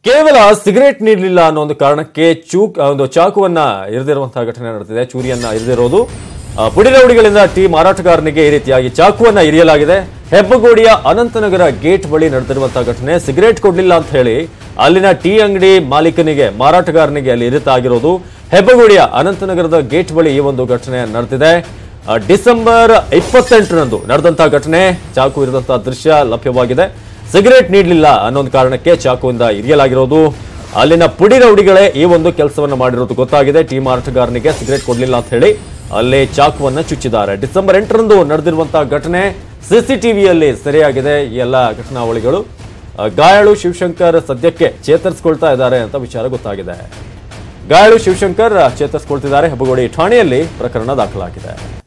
ಕೇವಲ ಸಿಗರೇಟ್ ನೀಡಲಿಲ್ಲ ಅನ್ನೋ ಒಂದು ಕಾರಣಕ್ಕೆ ಚೂಕ್ ಒಂದು ಚಾಕುವನ್ನ ಇರಿದಿರುವಂತಹ ಘಟನೆ ನಡೆದಿದೆ ಚೂರಿಯನ್ನ ಇರಿದಿರೋದು ಆ, ಪುಡಿ ರೌಡಿಗಳಿಂದ ಟೀ ಮಾರಾಟಗಾರನಿಗೆ ಈ ರೀತಿಯಾಗಿ ಚಾಕುವನ್ನ ಇರಿಯಲಾಗಿದೆ ಹೆಬ್ಬಗೋಡಿಯ ಅನಂತನಗರ ಗೇಟ್ ಬಳಿ ನಡೆದಿರುವಂತಹ ಘಟನೆ ಸಿಗರೇಟ್ ಕೊಡ್ಲಿಲ್ಲ ಅಂತ ಹೇಳಿ ಅಲ್ಲಿನ ಟೀ ಅಂಗಡಿ ಮಾಲೀಕನಿಗೆ ಮಾರಾಟಗಾರನಿಗೆ ಅಲ್ಲಿ ಇರಿತಾಗಿರೋದು ಹೆಬ್ಬಗೋಡಿಯ ಅನಂತನಗರದ ಗೇಟ್ ಬಳಿ ಈ ಒಂದು ಘಟನೆ ನಡೆದಿದೆ ಆ, ಡಿಸೆಂಬರ್ ಇಪ್ಪತ್ತೆಂಟರಂದು ನಡೆದಂತಹ ಘಟನೆ ಚಾಕು ಇರಿದಂತಹ ದೃಶ್ಯ ಲಭ್ಯವಾಗಿದೆ ಸಿಗರೇಟ್ ನೀಡಲಿಲ್ಲ ಅನ್ನೋ ಕಾರಣಕ್ಕೆ ಚಾಕುವಿಂದ ಇರಿಯಲಾಗಿರೋದು ಅಲ್ಲಿನ ಪುಡಿ ರೌಡಿಗಳೇ ಈ ಒಂದು ಕೆಲಸವನ್ನ ಮಾಡಿರೋದು ಗೊತ್ತಾಗಿದೆ ಟೀ ಮಾರಾಟಗಾರನಿಗೆ ಸಿಗರೇಟ್ ಕೊಡ್ಲಿಲ್ಲ ಅಂತ ಹೇಳಿ ಅಲ್ಲಿ ಚಾಕುವನ್ನ ಚುಚ್ಚಿದ್ದಾರೆ ಡಿಸೆಂಬರ್ ಎಂಟರಂದು ನಡೆದಿರುವಂತಹ ಘಟನೆ ಸಿಸಿಟಿವಿಯಲ್ಲಿ ಸೆರೆಯಾಗಿದೆ ಈ ಎಲ್ಲ ಘಟನಾವಳಿಗಳು ಆ, ಗಾಯಾಳು ಶಿವಶಂಕರ್ ಸದ್ಯಕ್ಕೆ ಚೇತರಿಸಿಕೊಳ್ತಾ ಇದ್ದಾರೆ ಅಂತ ವಿಚಾರ ಗೊತ್ತಾಗಿದೆ ಗಾಯಾಳು ಶಿವಶಂಕರ್ ಚೇತರಿಸಿಕೊಳ್ತಿದ್ದಾರೆ ಹೆಬ್ಬಗೋಡಿ ಠಾಣೆಯಲ್ಲಿ ಪ್ರಕರಣ ದಾಖಲಾಗಿದೆ